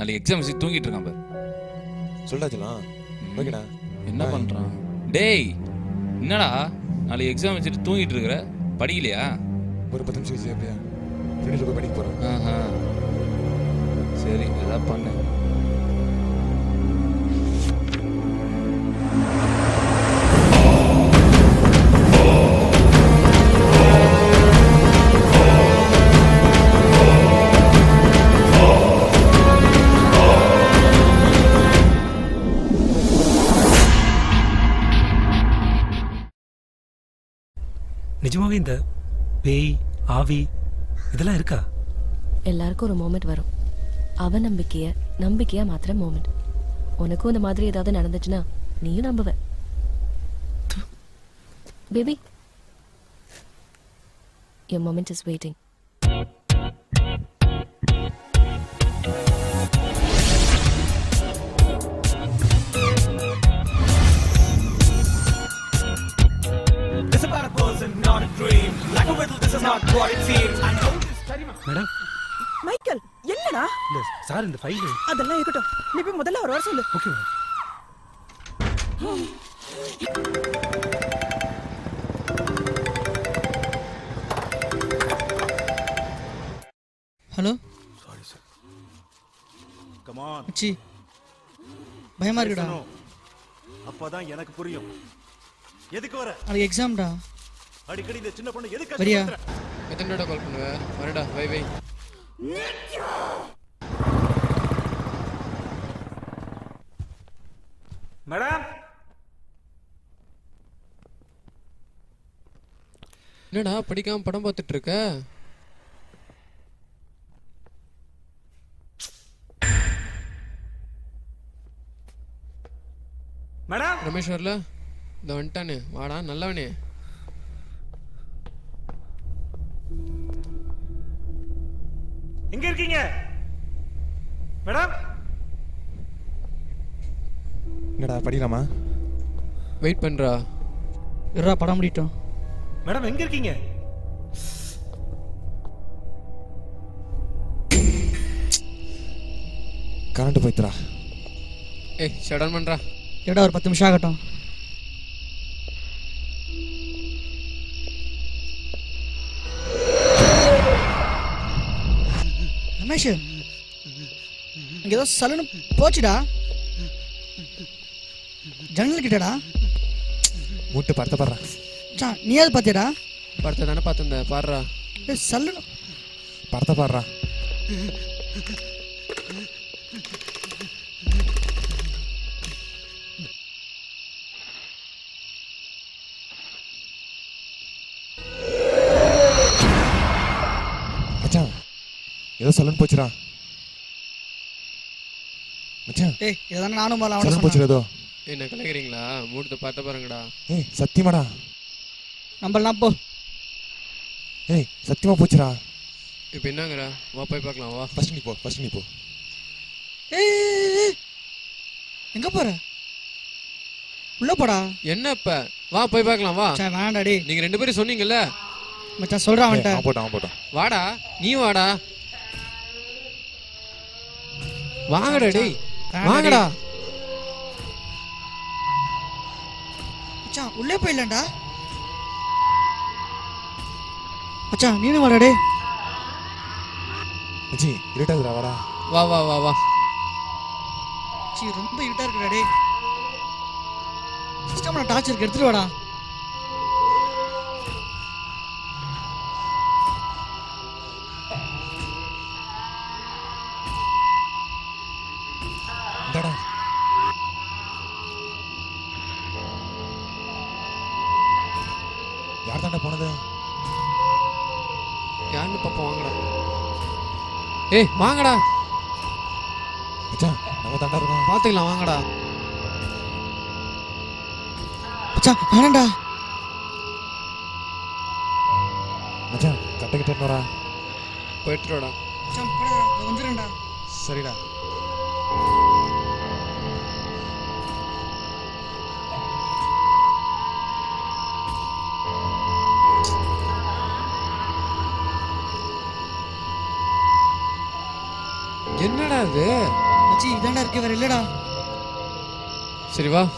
நாளைக்கு எக்ஸாம் வச்சு தூங்கிட்டு இருக்கான் பாரு சொல்றாச்சுலாம் ஓகேடா என்ன பண்றான் டேய் என்னடா நாளைக்கு எக்ஸாம் வச்சுட்டு தூங்கிட்டு இருக்கிற படிக்கலையா ஒரு பத்து நிமிஷம் கழிச்சு அப்படியா ஃப்ரெண்டு போய் படிக்க போகிறேன் ஆஹா சரி ஏதாவது பண்ணு நிஜமாவே இந்த பேய் ஆவி இதெல்லாம் இருக்கா எல்லாருக்கும் ஒரு மோமெண்ட் வரும் அவநம்பிக்கைய நம்பிக்கையா மாத்திர மோமெண்ட் உனக்கும் இந்த மாதிரி ஏதாவது நடந்துச்சுன்னா நீயும் நம்புவ baby your moment is waiting This about a person, not a dream. Like a riddle, this is not what it seems. I know this. Madam Michael என்னடா இல்ல சார் இந்த ஃபைல் அதெல்லாம் இருக்கட்டும் நீ போய் முதல்ல ஒரு வர சொல்லு ஓகே மேடம் ஹலோ கமான் மச்சி பயமா இருக்குடா அப்பதான் எனக்கு புரியும் எதுக்கு வர நாளைக்கு எக்ஸாம்டா அடிக்கடி இந்த சின்ன பொண்ணு எதுக்கு வரியா? கஷ்டப்படுத்துற? எத்தனை தடவை கால் பண்ணுவ வரடா வை வை மேடம் என்னடா படிக்காம படம் பார்த்துட்டு இருக்க மேடம் ரமேஷ் வரல இந்த வந்துட்டானே வாடா நல்லவனே எங்க இருக்கீங்க மேடம் என்னடா படிக்கலாமா வெயிட் பண்றா இருடா படம் முடிட்டோம் மேடம் எங்க இருக்கீங்க கரண்ட் போய்த்துறா ஏய் ஷட் பண்றா இருடா ஒரு பத்து நிமிஷம் ஆகட்டும் ரமேஷ் இங்க ஏதோ சலனு போச்சுடா ஜன்னல் கிட்டடா மூட்டு படுத்த பாடுறா மச்சான் நீயாவது பாத்தியாடா படத்தை தானே பார்த்துருந்த பாடுறா ஏய் சல்லுன்னு படத்த பாடுறா மச்சான் ஏதோ சொல்லன்னு போச்சுடா மச்சான் ஏய் இதானே நானும் முதல்ல அவனை சொல்லன்னு போச்சுடா சொன்னேன் ஏதோ என்ன கலைக்கிறீங்களா மூட்டத்தை பார்த்த பாருங்கடா ஏய் சத்தியமாடா நம்பலாம் போ ஏய் சத்தியமா போச்சுடா இப்போ என்னங்கிற வா போய் பார்க்கலாம் வா ஃபர்ஸ்ட் நீ போ ஃபர்ஸ்ட் நீ போ ஏய், ஏய் ஏய். எங்க போற உள்ள போடா என்ன இப்ப வா போய் பார்க்கலாம் வா சே வேண்டாம் டேய் நீங்க ரெண்டு பேரும் சொன்னீங்கல்ல மச்சான் சொல்றான் ஏய், அவன்கிட்ட அவன் போட்டான் அவன் போட்டான் வாடா நீ வாடா வாங்கடா டேய் வேண்டாம் வாங்கடா மச்சான் உள்ளே போயிடலாம்டா மச்சான் நீனு வாடா டேய் மச்சி இருட்டாதுடா வாடா வா வா வா வா சீ ரொம்ப இருட்டா இருக்குடா டேய் சிஸ்டம்ல டார்ச் இருக்கு எடுத்துட்டு வாடா இந்தாடா யார் தாண்டா போனது யாருன்னு பாப்பா வாங்கடா ஏய் வாங்கடா மச்சான் நம்ம தாண்டா இருக்கோம் பாத்துக்கலாம் வாங்கடா மச்சான் வேணாம்டா மச்சான் கட்ட கிட்ட என்னடா போயிட்டுடா மச்சான் போடா வந்துடும்டா சரிடா என்னடா இது மச்சி இதாண்டா இருக்கு வேற இல்லடா சரி வா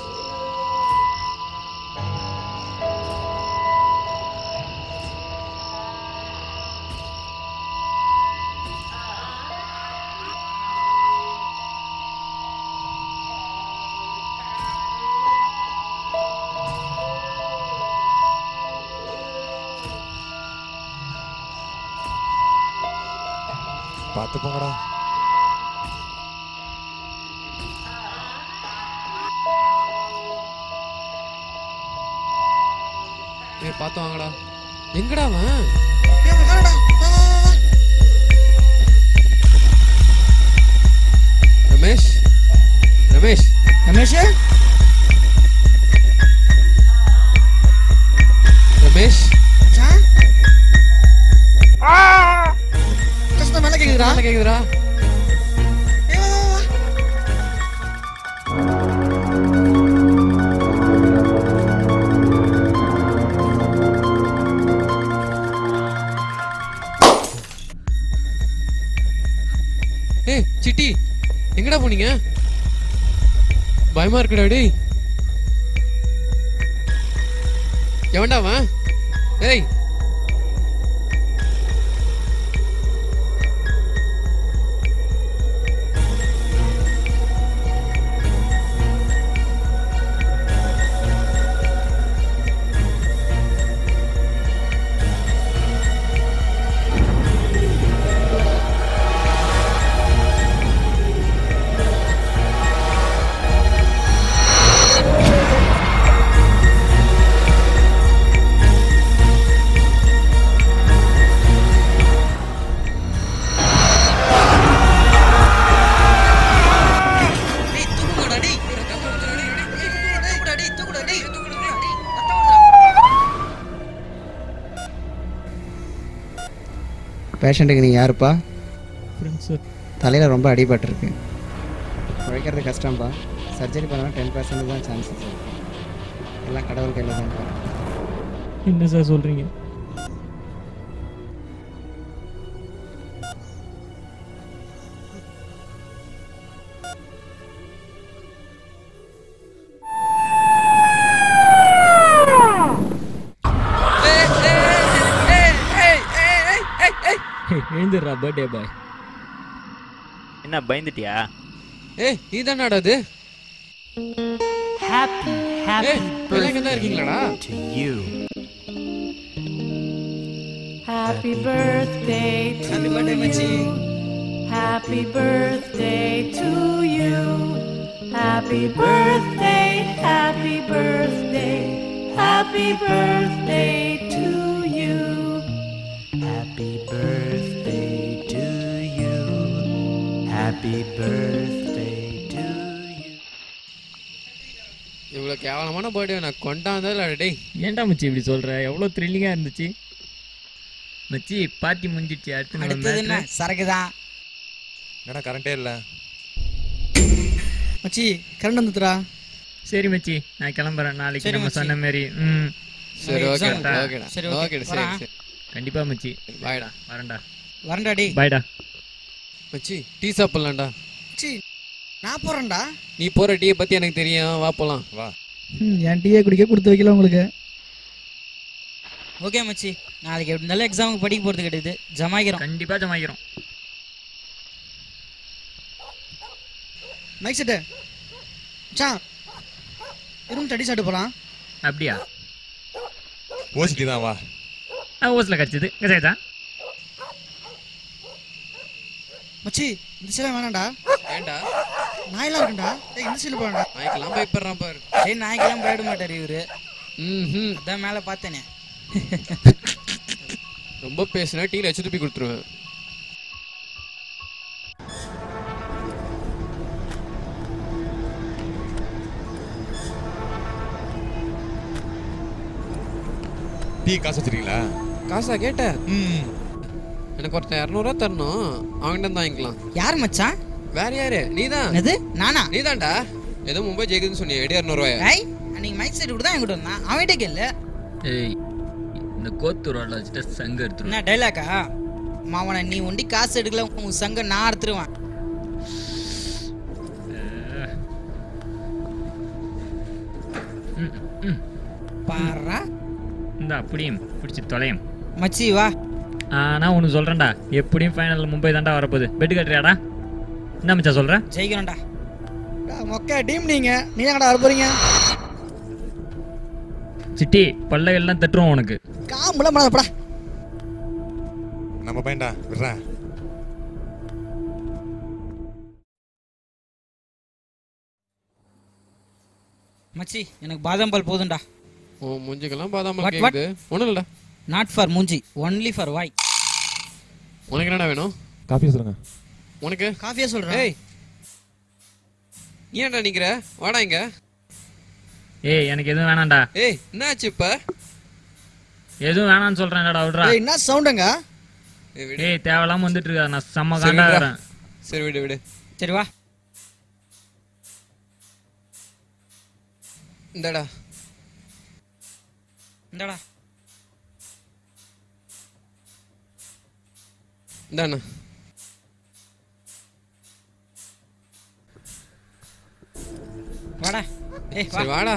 பார்த்து போங்கடா ஏய் பார்த்து வாங்கடா எங்கடா அவன் ஏய், அவன் காணோம்டா. வா, வா, வா, வா. ரமேஷ் ரமேஷ் ரமேஷ் ரமேஷ் மச்சான் கஷ்டம் மேல கேக்குதுடா என்ன கேக்குதுடா ஏய், வா, வா, வா. ஏய் சிட்டி எங்கடா போனீங்க பயமா இருக்குடா டேய் எவன்டா அவன் ஏய் டேய், தூக்குங்கடா, டேய். தூக்குடா, டேய், தூக்குடா, டேய், தூக்குடா, டேய். பேஷண்ட்டுக்கு நீங்கள் யாருப்பா தலையில் ரொம்ப அடிபட்டிருக்கு உழைக்கிறது கஷ்டம்ப்பா சர்ஜரி பண்ணால் டென் பர்சன்ட் தான் சான்சஸ் எல்லாம் கடவுள் கையில் தான் என்ன சார் சொல்றீங்க எழுந்துடுறா பர்த்டே பாய் என்ன பயந்துட்டியா ஏய் நீ தானடா அது ஹாப்பி ஏய் எல்லாம் இங்க தான் இருக்கீங்களாடா to you Happy birthday to you. Happy birthday to you. Happy birthday, happy birthday, happy birthday to you. happy birthday to you happy birthday to you இவ்வளவு கேவலமான பர்த்டே நான் கொண்டாந்ததுல டேய் ஏன்டா மச்சி இப்படி சொல்ற எவ்வளோ த்ரில்லிங்கா இருந்துச்சு மச்சி பார்ட்டி முடிஞ்சிடுச்சு அடுத்து அடுத்தது என்ன சரக்கு தான் என்னடா கரண்டே இல்லை மச்சி கரண்ட் வந்துட்டுடா சரி மச்சி நான் கிளம்புறேன் நாளைக்கு சரி நம்ம மச்சி. சொன்ன மாதிரி ம் சரி ஓகே exam இருக்கா? ஓகேடா சரி, okay. ஓகேடா சரி வரேன். சரி கண்டிப்பா மச்சி பாய்டா வரேன்டா வரேன்டா டேய் பாய்டா மச்சி டீ சாப்பிடலாம்டா மச்சி நான் போறேன்டா நீ போற டீயை பத்தி எனக்கு தெரியும் வா போலாம் வா என் டீயை குடிக்க கொடுத்து வைக்கல உங்களுக்கு ஓகே மச்சி நாளைக்கு எப்படி இருந்தாலும் எக்ஸாமுக்கு படிக்க போறது கிடையாது ஜமாய்க்கிறோம் கண்டிப்பா ஜமாக்கிறோம் மைக் செட்டு மச்சான் ரூம் தடி சாப்பிட்டு போலாம் அப்படியா ஓசிட்டி தான் வா ஆ ஓசில் கிடச்சிது கஜாச்சா மச்சி இந்த சீலை வேணாம்டா ஏன்டா நாயெல்லாம் இருக்குண்டா ஏய் இந்த சீலை போடா நாய்க்கெல்லாம் பயப்படுறான் பாரு ஏய் நாய்க்கெல்லாம் போயிட மாட்டார் இவரு ம் அதான் மேலே பார்த்தேனே ரொம்ப பேசுனா டீல வச்சு துப்பி கொடுத்துருவேன் டீ காசு வச்சிருக்கீங்களா காசா கேட்ட ம் எனக்கு ஒருத்தன் இரநூறுவா தரணும் அவன்கிட்ட தான் வாங்கிக்கலாம் யார் மச்சான் வேற யாரு நீதான் என்னது நானா நீதான்டா ஏதோ மும்பை ஜெயிக்குதுன்னு சொன்னியே எடி இரநூறுவாயா ஐய் அன்னைக்கு மைக் செட் கூட தான் என்கிட்ட வந்தான் அவன்கிட்ட கேள்ல ஏய் இந்த கோத்தூரோட வச்சுட்டு சங்க எடுத்துருவேன் என்ன டைலாக்கா மாவன நீ ஒண்டி காசு எடுக்கல உன் சங்க நான் அறுத்துருவேன் பாரா இந்த அப்படியும் பிடிச்சி தொலையும் மச்சி வா நான் ஒன்று சொல்கிறேன்டா எப்படியும் ஃபைனலில் மும்பை தாண்டா வரப்போகுது பெட் கட்டுறியாடா என்ன மச்சா சொல்கிறேன் ஜெயிக்கணும்டா மொக்க டீம் நீங்க நீ எங்கடா வர போறீங்க சிட்டி பல்லைகள்லாம் தட்டுருவோம் உனக்கு காமுல மனதப்படா நம்ம பையன்டா விட்றா மச்சி எனக்கு பாதாம் பால் போதும்டா ஓ மூஞ்சிக்கெல்லாம் பாதாம் What, பால் what? கேக்குது ஒன்றும் இல்லைடா நாட் ஃபார் மூஞ்சி ஒன்லி ஃபார் வாய் உனக்கு என்னடா வேணும் காஃபி சொல்லுங்க உனக்கு காஃபியா சொல்றேன் ஏய் நீ ஏன்டா நிக்கிற வாடா இங்க ஏய் எனக்கு எதுவும் வேணாம்டா ஏய் என்னாச்சு இப்ப எதுவும் வேணாம்னு சொல்கிறேன் என்னடா விட்றா ஏய் என்ன சவுண்டுங்க ஏய், விடு. ஏய் தேவையில்லாம வந்துட்டு இருக்கா நான் செம்ம சரி, காண்டா விடுடா. வரேன் சரி விடு விடு சரி வா இந்தடா இந்தடா இந்தாண்ணா வாடா ஏய் வா சரி வாடா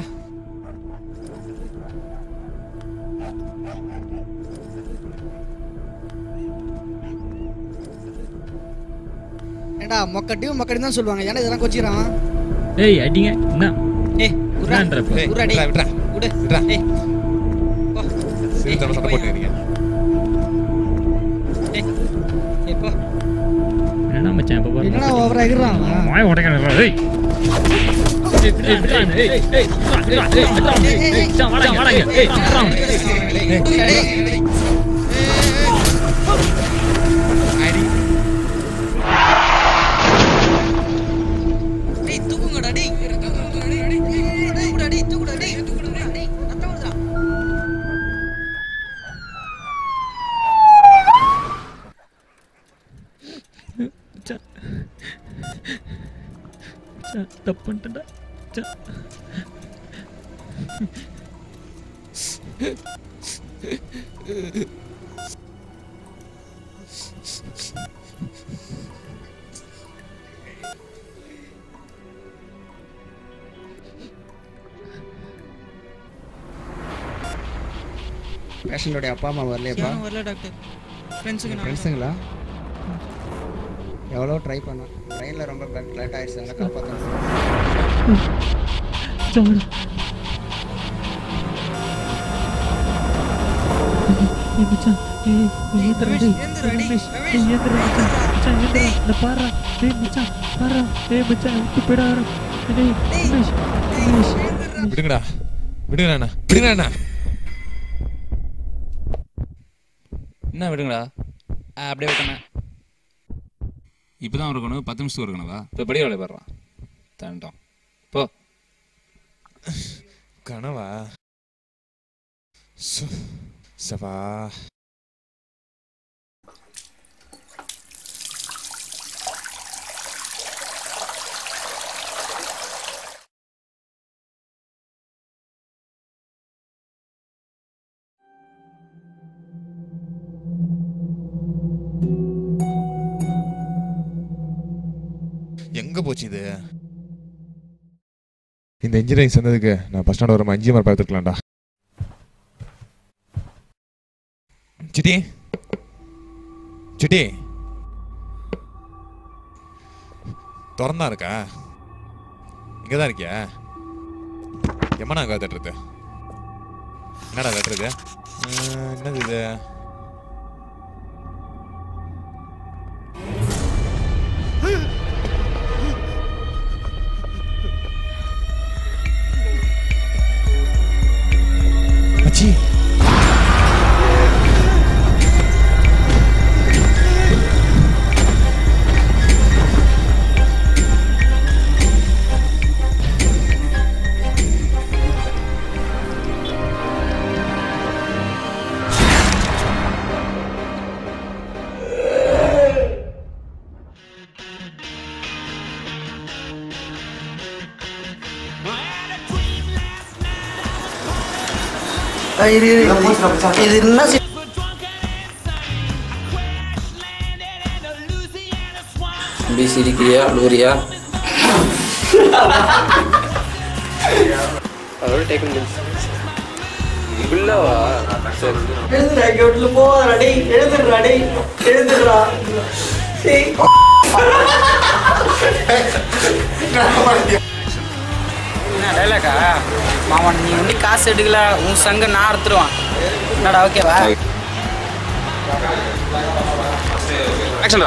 ஏண்டா மொக்க டீம் மொக்க தான் சொல்லுவாங்க ஏன்னா இதெல்லாம் கொச்சிக்கிறான் ஏய் அடிங்க என்ன ஏய் உர்ரா என்னன்றப்ப? ஏய், உர்ரா டேய் விட்றா, விடு விட்றா. ஏய் போ சரி தர சண்டை போட்டுக்கிறீங்க ஏய் ஏய் போ என்னடா மச்சான் இப்போ பாரு என்னடா ஓவரா எகுறான் அவன்? வாய் உடைக்கிறேன் ஏய் ஏய், ஏய், விட்றா என்ன, ஏய், ஏய், ஏய், விட்றா, விட்றா, ஏய், விட்றா, ஏய், ஏய், மச்சான், வாடா இங்க, வாடா இங்க, ஏய், விட்றா. டேய் தூக்குங்கடா டேய் தூக்குடா டேய் தூக்குடா டேய் தூக்குடா டேய் ரத்தம் வருதுடா மச்சான். மச்சான், தப்பு பண்ணிட்டேன்டா மச்சான். பேஷண்டோடைய அப்பா அம்மா வரலையப்பா யாரும் வரல டாக்டர் ஃப்ரெண்ட்ஸுக்கு நான் ஃப்ரெண்ட்ஸுங்களா எவ்வளோ ட்ரை பண்ணோம் ட்ரெயினில் ரொம்ப பிளட் லேட் ஆயிடுச்சு அதெல்லாம் காப்பாற்றணும் மச்சான், வாடா. ஏய், மச்சான், ஏய், ஏய், ஏத்துறா, டேய். ஏந்துடா, டேய். ரமேஷ், ஏய், ஏத்துறா, மச்சான். மச்சான், ஏத்துறா. இந்த பாருடா. டேய், மச்சான், பாருடா. ஏய், மச்சான், விட்டு போயிடாதடா. டேய், ரமேஷ், ரமேஷ், ரமேஷ். விடுங்கடா விடுங்கடா அண்ணா விடுங்கடா அண்ணா என்ன விடுங்கடா ஆ, அப்படியே விட்டேண்ணே இப்போ தான் இருக்கணும் பத்து நிமிஷத்துக்கு இருக்கணுவா இப்போ படி வேலை போடுறான் தண்டோம் போ கனவா சு, சபா எங்க போச்சு இது இந்த இன்ஜினியரிங் சேர்ந்ததுக்கு நான் ஃபர்ஸ்ட் ஸ்டாண்ட் ஒரு அஞ்சு மார்க் பார்த்துருக்கலாம்டா சிட்டி சிட்டி திறந்தா இருக்கா இங்கே தான் இருக்கியா எம்மனா அங்கே தட்டுறது என்னடா தட்டுறது அஹ், என்னது இது மச்சி இரு இரு இது என்ன சி- தம்பி சிரிக்கிறியா அழுவுறியா அதோட டேக் இவ்வளவா சரி எழுதுடா கேட்ல போவாதடா டேய் எழுதுடா டேய் எழுதுடா டேய் என்ன டைலாக்கா மாமன் நீ வந்து காசு எடுக்கல உன் சங்க நான் அறுத்துருவான் என்னடா ஓகேவா ஆக்ஷன்டா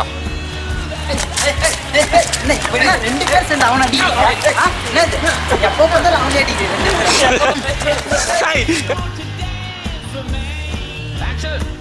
என்ன, இப்ப என்ன ரெண்டு பேர் சேர்ந்து அவனை அடிக்கிறீங்க? ஆ? என்னது? எப்போ பார்த்தாலும் அவனே அடிக்கிறீங்க ரெண்டு பேரும்.